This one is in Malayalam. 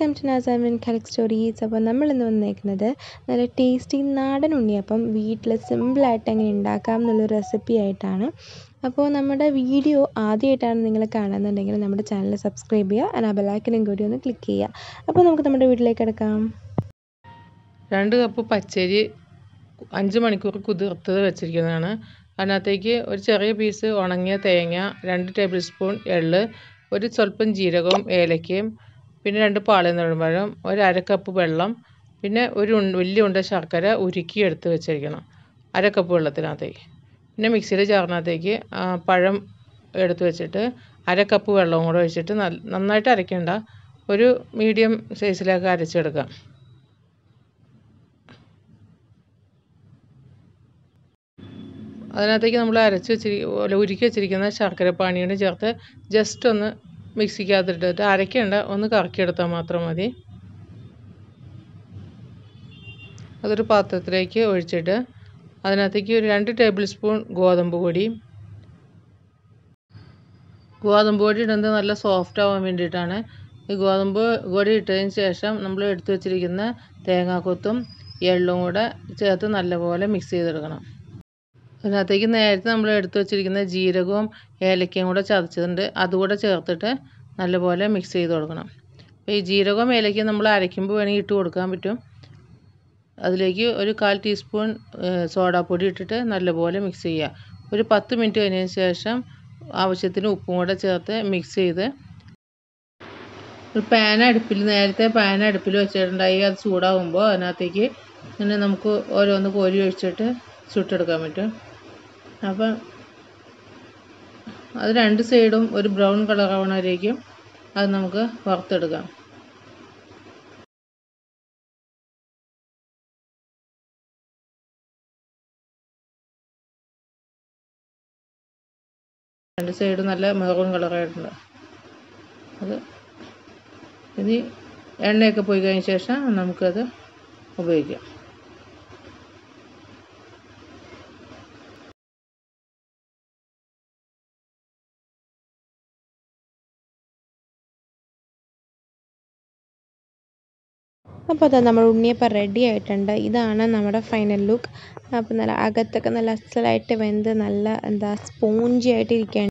വെൽക്കം ടു നാസാമിൻ കലക് സ്റ്റോറീസ് അപ്പോൾ നമ്മൾ ഇന്ന് വന്നേക്കുന്നത് നല്ല ടേസ്റ്റി നാടൻ ഉണ്ണിയപ്പം വീട്ടിൽ സിമ്പിളായിട്ട് എങ്ങനെ ഉണ്ടാക്കാം എന്നുള്ളൊരു റെസിപ്പി ആയിട്ടാണ് അപ്പോൾ നമ്മുടെ വീഡിയോ ആദ്യമായിട്ടാണ് നിങ്ങൾ കാണുന്നുണ്ടെങ്കിൽ നമ്മുടെ ചാനൽ സബ്സ്ക്രൈബ് ചെയ്യുക and ആ ബെല്ലൈക്കനും കൂടി ഒന്ന് ക്ലിക്ക് ചെയ്യുക അപ്പോൾ നമുക്ക് നമ്മുടെ വീട്ടിലേക്ക് കിടക്കാം രണ്ട് കപ്പ് പച്ചരി അഞ്ച് മണിക്കൂർ കുതിർത്തത് വെച്ചിരിക്കുന്നതാണ് അതിനകത്തേക്ക് ഒരു ചെറിയ പീസ് ഉണങ്ങിയ തേങ്ങ രണ്ട് ടേബിൾ സ്പൂൺ എള്ള് ഒരു സ്വല്പം ജീരകവും ഏലക്കയും പിന്നെ രണ്ട് പാളയനഴമ്പഴം ഒരു അര കപ്പ് വെള്ളം പിന്നെ ഒരു ഉണ്ട വലിയ ഉണ്ട ശർക്കര ഉരുക്കി എടുത്ത് വെച്ചിരിക്കണം അര കപ്പ് വെള്ളത്തിനകത്തേക്ക് പിന്നെ മിക്സിയിൽ ചേർന്നകത്തേക്ക് പഴം എടുത്ത് വെച്ചിട്ട് അര കപ്പ് വെള്ളവും കൂടെ ഒഴിച്ചിട്ട് നന്നായിട്ട് അരയ്ക്കേണ്ട ഒരു മീഡിയം സൈസിലേക്ക് അരച്ചെടുക്കാം അതിനകത്തേക്ക് നമ്മൾ അരച്ച് വെച്ചിരി ഉരുക്കി വെച്ചിരിക്കുന്ന ശർക്കരപ്പാനിയോട് ചേർത്ത് ജസ്റ്റ് ഒന്ന് മിക്സിക്കകത്തിട്ടിട്ട് അരയ്ക്കേണ്ട ഒന്ന് കറക്കിയെടുത്താൽ മാത്രം മതി അതൊരു പാത്രത്തിലേക്ക് ഒഴിച്ചിട്ട് അതിനകത്തേക്ക് ഒരു രണ്ട് ടേബിൾ സ്പൂൺ ഗോതമ്പ് പൊടി ഗോതമ്പ് പൊടി ഇടുന്നത് നല്ല സോഫ്റ്റ് ആവാൻ വേണ്ടിയിട്ടാണ് ഈ ഗോതമ്പ് പൊടി ഇട്ടതിന് ശേഷം നമ്മൾ എടുത്തു വെച്ചിരിക്കുന്ന തേങ്ങാക്കൊത്തും എള്ളും കൂടെ ചേർത്ത് നല്ലപോലെ മിക്സ് ചെയ്തെടുക്കണം അതിനകത്തേക്ക് നേരത്തെ നമ്മൾ എടുത്തു വെച്ചിരിക്കുന്ന ജീരകവും ഏലക്കയും കൂടെ ചതച്ചിട്ടുണ്ട് അതുകൂടെ ചേർത്തിട്ട് നല്ലപോലെ മിക്സ് ചെയ്ത് കൊടുക്കണം അപ്പോൾ ഈ ജീരകവും ഏലക്കയും നമ്മൾ അരയ്ക്കുമ്പോൾ വേണമെങ്കിൽ ഇട്ട് കൊടുക്കാൻ പറ്റും അതിലേക്ക് ഒരു കാൽ ടീസ്പൂൺ സോഡാപ്പൊടി ഇട്ടിട്ട് നല്ലപോലെ മിക്സ് ചെയ്യുക ഒരു പത്ത് മിനിറ്റ് കഴിഞ്ഞതിന് ശേഷം ആവശ്യത്തിന് ഉപ്പും കൂടെ ചേർത്ത് മിക്സ് ചെയ്ത് ഒരു പാൻ അടുപ്പിൽ നേരത്തെ പാൻ അടുപ്പിൽ വെച്ചിട്ടുണ്ടായി അത് ചൂടാകുമ്പോൾ അതിനകത്തേക്ക് ഇങ്ങനെ നമുക്ക് ഓരോന്ന് കോരി ഒഴിച്ചിട്ട് ചുട്ടെടുക്കാൻ പറ്റും അപ്പം അത് രണ്ട് സൈഡും ഒരു ബ്രൗൺ കളർ ആവണവരേക്കും അത് നമുക്ക് വറുത്തെടുക്കാം രണ്ട് സൈഡും നല്ല മെറൂൺ കളറായിട്ടുണ്ട് അത് ഇനി എണ്ണയൊക്കെ പോയി കഴിഞ്ഞ ശേഷം നമുക്കത് ഉപയോഗിക്കാം അപ്പോൾ അതാ നമ്മൾ ഉണ്ണിയപ്പം റെഡി ആയിട്ടുണ്ട് ഇതാണ് നമ്മുടെ ഫൈനൽ ലുക്ക് അപ്പോൾ നല്ല അകത്തൊക്കെ നല്ല അസലായിട്ട് വെന്ത് നല്ല എന്താ സ്പോഞ്ചി ആയിട്ട് ഇരിക്കുകയാണ്